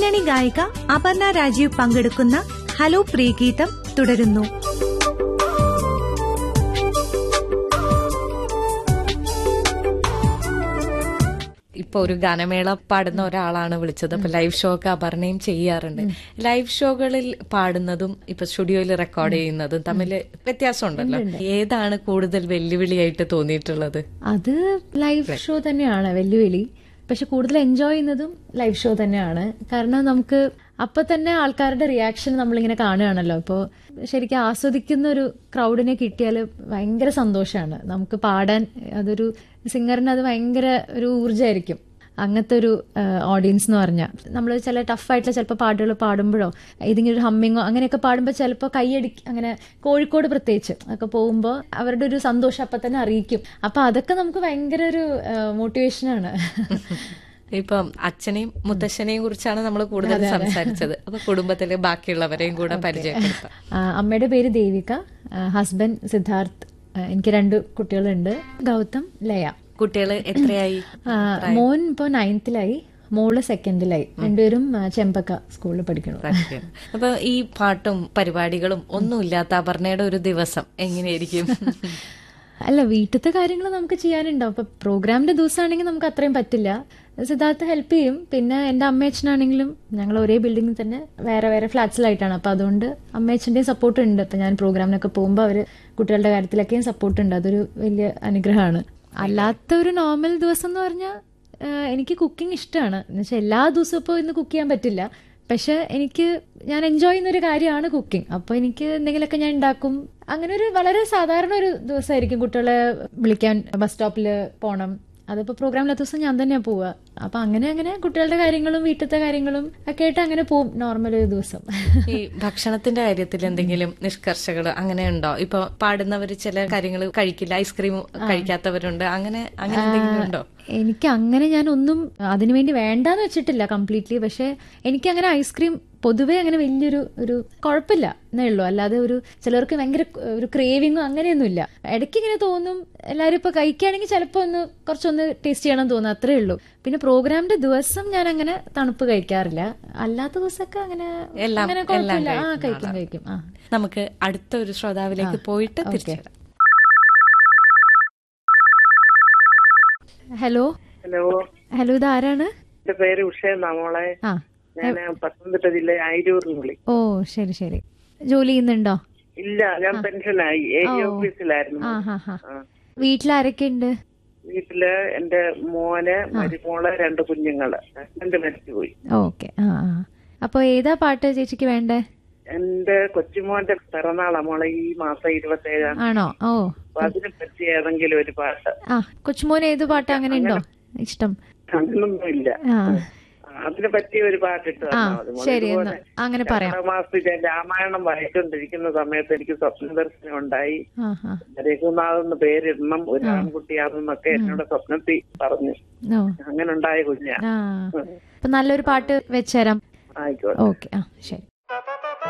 പിന്നണി ഗായിക അപർണ രാജീവ് പങ്കെടുക്കുന്ന ഹലോ പ്രിയഗീതം തുടരുന്നു ഇപ്പൊ ഒരു ഗാനമേള പാടുന്ന ഒരാളാണ് വിളിച്ചത് അപ്പൊ ലൈവ് ഷോ ഒക്കെ അപർണയും ചെയ്യാറുണ്ട് ലൈവ് ഷോകളിൽ പാടുന്നതും ഇപ്പൊ സ്റ്റുഡിയോയിൽ റെക്കോർഡ് ചെയ്യുന്നതും തമ്മിൽ വ്യത്യാസമുണ്ടല്ലോ ഏതാണ് കൂടുതൽ വെല്ലുവിളിയായിട്ട് തോന്നിയിട്ടുള്ളത് അത് ലൈവ് ഷോ തന്നെയാണ് വെല്ലുവിളി പക്ഷെ കൂടുതൽ എൻജോയ് ചെയ്യുന്നതും ലൈവ് ഷോ തന്നെയാണ് കാരണം നമുക്ക് അപ്പൊ തന്നെ ആൾക്കാരുടെ റിയാക്ഷൻ നമ്മളിങ്ങനെ കാണുകയാണല്ലോ ഇപ്പോൾ ശരിക്കും ആസ്വദിക്കുന്ന ഒരു ക്രൗഡിനെ കിട്ടിയാൽ ഭയങ്കര സന്തോഷമാണ് നമുക്ക് പാടാൻ അതൊരു സിംഗറിന് അത് ഭയങ്കര ഒരു ഊർജ്ജമായിരിക്കും അങ്ങനത്തെ ഒരു ഓഡിയൻസ് എന്ന് പറഞ്ഞാൽ നമ്മൾ ചില ടഫായിട്ടുള്ള ചിലപ്പോൾ പാട്ടുകൾ പാടുമ്പോഴോ ഏതെങ്കിലും ഒരു ഹമ്മിങ്ങോ അങ്ങനെയൊക്കെ പാടുമ്പോൾ ചിലപ്പോൾ കൈയടി അങ്ങനെ കോഴിക്കോട് പ്രത്യേകിച്ച് ഒക്കെ പോകുമ്പോൾ അവരുടെ ഒരു സന്തോഷം അപ്പം തന്നെ അറിയിക്കും അപ്പം അതൊക്കെ നമുക്ക് ഭയങ്കര ഒരു മോട്ടിവേഷനാണ് ഇപ്പം അച്ഛനെയും മുത്തശ്ശനെയും കുറിച്ചാണ് നമ്മൾ കൂടുതൽ സംസാരിച്ചത് അപ്പൊ കുടുംബത്തിലെ ബാക്കിയുള്ളവരെയും കൂടെ പരിചയപ്പെടുത്താം ആ, അമ്മയുടെ പേര് ദേവിക ഹസ്ബൻഡ് സിദ്ധാർത്ഥ് ആ, എനിക്ക് രണ്ട് കുട്ടികളുണ്ട് ഗൗതം ലയ കുട്ടികൾ എത്രയായി ആ, മോൻ ഇപ്പോൾ നയൻത്തിലായി മോള് സെക്കൻഡിലായി രണ്ടുപേരും ആ, ചെമ്പക്ക സ്കൂളിൽ പഠിക്കണം അപ്പൊ ഈ പാട്ടും പരിപാടികളും ഒന്നുമില്ലാത്ത അപർണയുടെ ഒരു ദിവസം എങ്ങനെയായിരിക്കും അല്ല വീട്ടിലത്തെ കാര്യങ്ങൾ നമുക്ക് ചെയ്യാനുണ്ടാവും ഇപ്പൊ പ്രോഗ്രാമിന്റെ ദിവസമാണെങ്കിൽ നമുക്ക് അത്രയും പറ്റില്ല സിദ്ധാർത്ഥ ഹെൽപ്പ് ചെയ്യും പിന്നെ എന്റെ അമ്മയച്ഛനാണെങ്കിലും ഞങ്ങൾ ഒരേ ബിൽഡിങ്ങിൽ തന്നെ വേറെ വേറെ ഫ്ലാറ്റ്സിലായിട്ടാണ് അപ്പൊ അതുകൊണ്ട് അമ്മയച്ഛന്റെയും സപ്പോർട്ട് ഉണ്ട് ഇപ്പൊ ഞാൻ പ്രോഗ്രാമിനൊക്കെ പോകുമ്പോൾ അവര് കുട്ടികളുടെ കാര്യത്തിലൊക്കെയും സപ്പോർട്ട് ഉണ്ട് അതൊരു വലിയ അനുഗ്രഹമാണ് അല്ലാത്ത ഒരു നോർമൽ ദിവസം എന്ന് പറഞ്ഞാൽ എനിക്ക് കുക്കിംഗ് ഇഷ്ടമാണ് എന്നുവെച്ചാൽ എല്ലാ ദിവസവും ഇപ്പോൾ ഇന്ന് കുക്ക് ചെയ്യാൻ പറ്റില്ല പക്ഷെ എനിക്ക് ഞാൻ എൻജോയ് ചെയ്യുന്ന ഒരു കാര്യമാണ് കുക്കിംഗ് അപ്പോൾ എനിക്ക് എന്തെങ്കിലുമൊക്കെ ഞാൻ ഉണ്ടാക്കും അങ്ങനെ ഒരു വളരെ സാധാരണ ഒരു ദിവസമായിരിക്കും കുട്ടികളെ വിളിക്കാൻ ബസ് സ്റ്റോപ്പിൽ പോകണം അതിപ്പോൾ പ്രോഗ്രാമില്ലാത്ത ദിവസം ഞാൻ തന്നെയാണ് പോവുക അപ്പം അങ്ങനെ അങ്ങനെ കുട്ടികളുടെ കാര്യങ്ങളും വീട്ടിലത്തെ കാര്യങ്ങളും ഒക്കെ ആയിട്ട് അങ്ങനെ പോവും നോർമൽ ഒരു ദിവസം ഈ ഭക്ഷണത്തിന്റെ കാര്യത്തിൽ എന്തെങ്കിലും നിഷ്കർഷകൾ അങ്ങനെ ഉണ്ടോ ഇപ്പൊ പാടുന്നവർ ചില കാര്യങ്ങൾ കഴിക്കില്ല ഐസ്ക്രീം കഴിക്കാത്തവരുണ്ട് അങ്ങനെ അങ്ങനെ എന്തെങ്കിലും ഉണ്ടോ എനിക്ക് അങ്ങനെ ഞാൻ ഒന്നും അതിനുവേണ്ടി വേണ്ടാന്ന് വെച്ചിട്ടില്ല കംപ്ലീറ്റ്ലി പക്ഷെ എനിക്ക് അങ്ങനെ ഐസ്ക്രീം പൊതുവെ അങ്ങനെ വലിയൊരു ഒരു കുഴപ്പമില്ല എന്നേ ഉള്ളൂ അല്ലാതെ ഒരു ചിലർക്ക് ഭയങ്കര ഒരു ക്രേവിങ്ങോ അങ്ങനെയൊന്നുമില്ല ഇടയ്ക്ക് ഇങ്ങനെ തോന്നും എല്ലാവരും ഇപ്പൊ കഴിക്കുകയാണെങ്കിൽ ചിലപ്പോൾ ഒന്ന് കുറച്ചൊന്ന് ടേസ്റ്റ് ചെയ്യണം തോന്നും അത്രേ ഉള്ളൂ പിന്നെ പ്രോഗ്രാമിന്റെ ദിവസം ഞാൻ അങ്ങനെ തണുപ്പ് കഴിക്കാറില്ല അല്ലാത്ത ദിവസമൊക്കെ അങ്ങനെ എല്ലാം- അങ്ങനെ എല്ലാം കുഴപ്പമില്ല ആ കഴിക്കുന്ന കഴിക്കും ആളാണ്. കഴിക്കും ആ നമുക്ക് അടുത്ത ഒരു ശ്രോതാവിലേക്ക് പോയിട്ട് തിരിച്ചു വരാം. ഹലോ ഹലോ ഹലോ ഇത് ആരാണ് എന്റെ പേര് ഉഷ എന്നാ മോളെ ആ ഞാൻ പത്തനംതിട്ട ജില്ല ആയിരൂറിൽ വിളി ഓ ശരി ശരി ജോലി ചെയ്യുന്നുണ്ടോ ഇല്ല ഞാൻ പെൻഷനായി എ ഓ. ഓഫീസിലായിരുന്നു ആ ഹാ ഹാ ആ. വീട്ടിലാരൊക്കെ ഉണ്ട് വീട്ടില് എന്റെ മോന് മരുമോള് രണ്ട് കുഞ്ഞുങ്ങള് ഹസ്ബൻഡ് മരിച്ചുപോയി ഓക്കെ ആ ആ അപ്പോൾ ഏതാ പാട്ട് ചേച്ചിക്ക് വേണ്ടേ എന്റെ കൊച്ചുമോന്റെ പിറന്നാളാ മോളെ ഈ മാസം ഇരുപത്തേഴാം ആണോ ഓ അപ്പൊ അതിനെ പറ്റി ഏതെങ്കിലും ഒരു പാട്ട് ആ കൊച്ചുമോൻ ഏത് പാട്ട് അങ്ങനെ ഉണ്ടോ ഇഷ്ടം അങ്ങനൊന്നും ഇല്ല ആ അതിനെ പറ്റിയ ഒരു പാട്ട് ഇട്ട് ആ തന്നാ മതി മോളെ. ശരി ഇതുപോലെ എന്നാ അങ്ങനെ പറയാം രണ്ടാം മാസത്തിൽ ഞാൻ രാമായണം വായിച്ചുകൊണ്ടിരിക്കുന്ന സമയത്ത് എനിക്ക് സ്വപ്ന ദർശനം ഉണ്ടായി ആ ആ രഘുനാഥെന്ന് പേരിടണം ഒരു ആൺകുട്ടിയാണെന്നൊക്കെ എന്നോട് സ്വപ്നത്തിൽ പറഞ്ഞു ഓ അങ്ങനെ ഉണ്ടായ കുഞ്ഞാ ആ അപ്പൊ നല്ലൊരു പാട്ട് വെച്ചുതരാം ആയിക്കോട്ടെ ഓക്കെ ആ ശരി